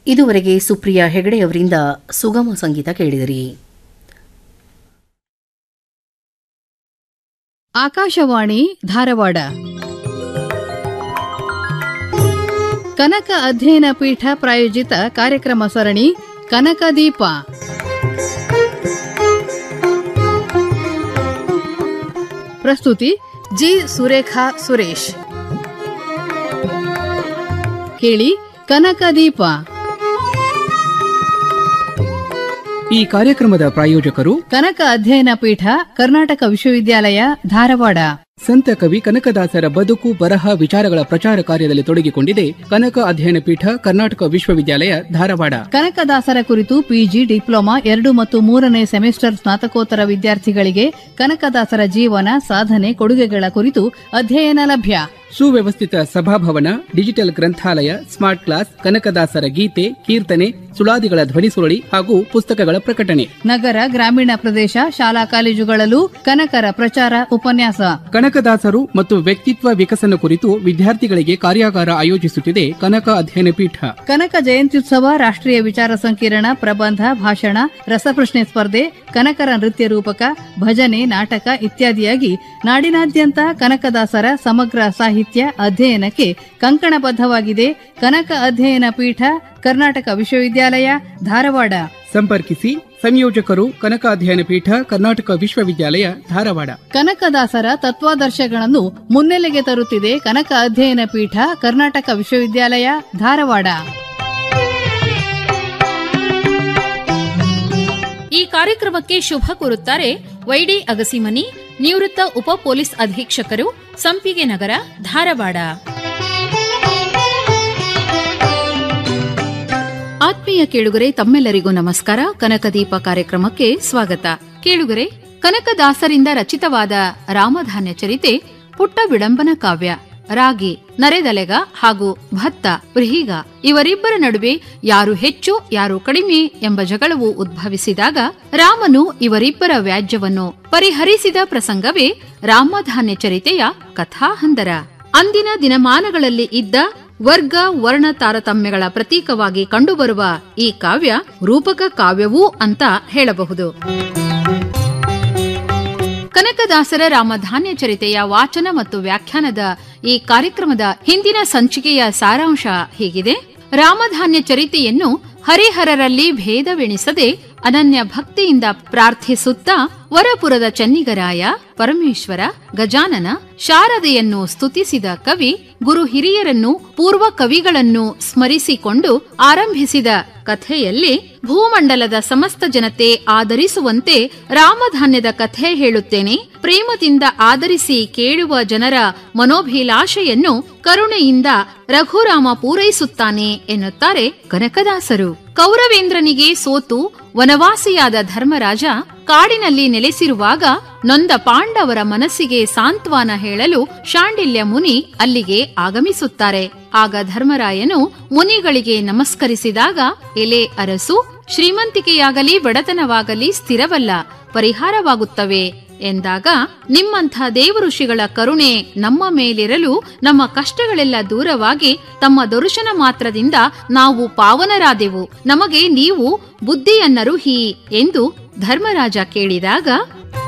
ಇದುವರೆಗೆ ಸುಪ್ರಿಯಾ ಹೆಗಡೆಯವರಿಂದ ಸುಗಮ ಸಂಗೀತ ಕೇಳಿದಿರಿ ಆಕಾಶವಾಣಿ ಧಾರವಾಡ ಕನಕ ಅಧ್ಯಯನ ಪೀಠ ಪ್ರಾಯೋಜಿತ ಕಾರ್ಯಕ್ರಮ ಸರಣಿ ಕನಕ ದೀಪ ಪ್ರಸ್ತುತಿ ಜಿ ಸುರೇಖಾ ಸುರೇಶ್ ಕೇಳಿ ಕನಕ ದೀಪ ಈ ಕಾರ್ಯಕ್ರಮದ ಪ್ರಾಯೋಜಕರು ಕನಕ ಅಧ್ಯಯನ ಪೀಠ ಕರ್ನಾಟಕ ವಿಶ್ವವಿದ್ಯಾಲಯ ಧಾರವಾಡ ಸಂತ ಕವಿ ಕನಕದಾಸರ ಬದುಕು ಬರಹ ವಿಚಾರಗಳ ಪ್ರಚಾರ ಕಾರ್ಯದಲ್ಲಿ ತೊಡಗಿಕೊಂಡಿದೆ ಕನಕ ಅಧ್ಯಯನ ಪೀಠ ಕರ್ನಾಟಕ ವಿಶ್ವವಿದ್ಯಾಲಯ ಧಾರವಾಡ ಕನಕದಾಸರ ಕುರಿತು ಪಿಜಿ ಡಿಪ್ಲೊಮಾ ಎರಡು ಮತ್ತು ಮೂರನೇ ಸೆಮಿಸ್ಟರ್ ಸ್ನಾತಕೋತ್ತರ ವಿದ್ಯಾರ್ಥಿಗಳಿಗೆ ಕನಕದಾಸರ ಜೀವನ ಸಾಧನೆ ಕೊಡುಗೆಗಳ ಕುರಿತು ಅಧ್ಯಯನ ಲಭ್ಯ ಸುವ್ಯವಸ್ಥಿತ ಸಭಾಭವನ ಡಿಜಿಟಲ್ ಗ್ರಂಥಾಲಯ ಸ್ಮಾರ್ಟ್ ಕ್ಲಾಸ್ ಕನಕದಾಸರ ಗೀತೆ ಕೀರ್ತನೆ ಸುಳಾದಿಗಳ ಧ್ವನಿ ಸುರುಳಿ ಹಾಗೂ ಪುಸ್ತಕಗಳ ಪ್ರಕಟಣೆ ನಗರ ಗ್ರಾಮೀಣ ಪ್ರದೇಶ ಶಾಲಾ ಕಾಲೇಜುಗಳಲ್ಲೂ ಕನಕರ ಪ್ರಚಾರ ಉಪನ್ಯಾಸ ಕನಕದಾಸರು ಮತ್ತು ವ್ಯಕ್ತಿತ್ವ ವಿಕಸನ ಕುರಿತು ವಿದ್ಯಾರ್ಥಿಗಳಿಗೆ ಕಾರ್ಯಾಗಾರ ಆಯೋಜಿಸುತ್ತಿದೆ ಕನಕ ಅಧ್ಯಯನ ಪೀಠ ಕನಕ ಜಯಂತ್ಯುತ್ಸವ ರಾಷ್ಟ್ರೀಯ ವಿಚಾರ ಸಂಕಿರಣ ಪ್ರಬಂಧ ಭಾಷಣ ರಸಪ್ರಶ್ನೆ ಸ್ಪರ್ಧೆ ಕನಕರ ನೃತ್ಯ ರೂಪಕ ಭಜನೆ ನಾಟಕ ಇತ್ಯಾದಿಯಾಗಿ ನಾಡಿನಾದ್ಯಂತ ಕನಕದಾಸರ ಸಮಗ್ರ ಸಾಹಿತ್ಯ ಅಧ್ಯಯನಕ್ಕೆ ಕಂಕಣಬದ್ಧವಾಗಿದೆ ಕನಕ ಅಧ್ಯಯನ ಪೀಠ ಕರ್ನಾಟಕ ವಿಶ್ವವಿದ್ಯಾಲಯ ಧಾರವಾಡ ಸಂಪರ್ಕಿಸಿ ಸಂಯೋಜಕರು ಕನಕ ಅಧ್ಯಯನ ಪೀಠ ಕರ್ನಾಟಕ ವಿಶ್ವವಿದ್ಯಾಲಯ ಧಾರವಾಡ ಕನಕದಾಸರ ತತ್ವಾದರ್ಶಗಳನ್ನು ಮುನ್ನೆಲೆಗೆ ತರುತ್ತಿದೆ ಕನಕ ಅಧ್ಯಯನ ಪೀಠ ಕರ್ನಾಟಕ ವಿಶ್ವವಿದ್ಯಾಲಯ ಧಾರವಾಡ ಈ ಕಾರ್ಯಕ್ರಮಕ್ಕೆ ಶುಭ ಕೋರುತ್ತಾರೆ ವೈಡಿ ಅಗಸಿಮನಿ ನಿವೃತ್ತ ಉಪ ಪೊಲೀಸ್ ಅಧೀಕ್ಷಕರು ಸಂಪಿಗೆ ನಗರ ಧಾರವಾಡ ಆತ್ಮೀಯ ಕೇಳುಗರೆ ತಮ್ಮೆಲ್ಲರಿಗೂ ನಮಸ್ಕಾರ ಕನಕದೀಪ ಕಾರ್ಯಕ್ರಮಕ್ಕೆ ಸ್ವಾಗತ ಕೇಳುಗರೆ ಕನಕದಾಸರಿಂದ ರಚಿತವಾದ ರಾಮಧಾನ್ಯ ಚರಿತೆ ಪುಟ್ಟ ವಿಡಂಬನ ಕಾವ್ಯ ರಾಗಿ ನರೆದಲೆಗ ಹಾಗೂ ಭತ್ತ ವ್ರೀಹಿಗ ಇವರಿಬ್ಬರ ನಡುವೆ ಯಾರು ಹೆಚ್ಚು ಯಾರು ಕಡಿಮೆ ಎಂಬ ಜಗಳವು ಉದ್ಭವಿಸಿದಾಗ ರಾಮನು ಇವರಿಬ್ಬರ ವ್ಯಾಜ್ಯವನ್ನು ಪರಿಹರಿಸಿದ ಪ್ರಸಂಗವೇ ರಾಮಧಾನ್ಯ ಚರಿತೆಯ ಕಥಾಹಂದರ ಅಂದಿನ ದಿನಮಾನಗಳಲ್ಲಿ ಇದ್ದ ವರ್ಗ ವರ್ಣ ತಾರತಮ್ಯಗಳ ಪ್ರತೀಕವಾಗಿ ಕಂಡುಬರುವ ಈ ಕಾವ್ಯ ರೂಪಕ ಕಾವ್ಯವೂ ಅಂತ ಹೇಳಬಹುದು ಕನಕದಾಸರ ರಾಮಧಾನ್ಯ ಚರಿತೆಯ ವಾಚನ ಮತ್ತು ವ್ಯಾಖ್ಯಾನದ ಈ ಕಾರ್ಯಕ್ರಮದ ಹಿಂದಿನ ಸಂಚಿಕೆಯ ಸಾರಾಂಶ ಹೀಗಿದೆ ರಾಮಧಾನ್ಯ ಚರಿತೆಯನ್ನು ಹರಿಹರರಲ್ಲಿ ಭೇದವೆಣಿಸದೆ ಅನನ್ಯ ಭಕ್ತಿಯಿಂದ ಪ್ರಾರ್ಥಿಸುತ್ತಾ ವರಪುರದ ಚೆನ್ನಿಗರಾಯ ಪರಮೇಶ್ವರ ಗಜಾನನ ಶಾರದೆಯನ್ನು ಸ್ತುತಿಸಿದ ಕವಿ ಗುರು ಹಿರಿಯರನ್ನು ಪೂರ್ವ ಕವಿಗಳನ್ನು ಸ್ಮರಿಸಿಕೊಂಡು ಆರಂಭಿಸಿದ ಕಥೆಯಲ್ಲಿ ಭೂಮಂಡಲದ ಸಮಸ್ತ ಜನತೆ ಆದರಿಸುವಂತೆ ರಾಮಧಾನ್ಯದ ಕಥೆ ಹೇಳುತ್ತೇನೆ ಪ್ರೇಮದಿಂದ ಆದರಿಸಿ ಕೇಳುವ ಜನರ ಮನೋಭಿಲಾಷೆಯನ್ನು ಕರುಣೆಯಿಂದ ರಘುರಾಮ ಪೂರೈಸುತ್ತಾನೆ ಎನ್ನುತ್ತಾರೆ ಕನಕದಾಸರು ಕೌರವೇಂದ್ರನಿಗೆ ಸೋತು ವನವಾಸಿಯಾದ ಧರ್ಮರಾಜ ಕಾಡಿನಲ್ಲಿ ನೆಲೆಸಿರುವಾಗ ನೊಂದ ಪಾಂಡವರ ಮನಸ್ಸಿಗೆ ಸಾಂತ್ವನ ಹೇಳಲು ಶಾಂಡಿಲ್ಯ ಮುನಿ ಅಲ್ಲಿಗೆ ಆಗಮಿಸುತ್ತಾರೆ ಆಗ ಧರ್ಮರಾಯನು ಮುನಿಗಳಿಗೆ ನಮಸ್ಕರಿಸಿದಾಗ ಎಲೆ ಅರಸು ಶ್ರೀಮಂತಿಕೆಯಾಗಲಿ ಬಡತನವಾಗಲಿ ಸ್ಥಿರವಲ್ಲ ಪರಿಹಾರವಾಗುತ್ತವೆ ಎಂದಾಗ ನಿಮ್ಮಂಥ ದೇವಋಷಿಗಳ ಕರುಣೆ ನಮ್ಮ ಮೇಲಿರಲು ನಮ್ಮ ಕಷ್ಟಗಳೆಲ್ಲ ದೂರವಾಗಿ ತಮ್ಮ ದರ್ಶನ ಮಾತ್ರದಿಂದ ನಾವು ಪಾವನರಾದೆವು ನಮಗೆ ನೀವು ಬುದ್ಧಿಯನ್ನರುಹಿ ಎಂದು ಧರ್ಮರಾಜ ಕೇಳಿದಾಗ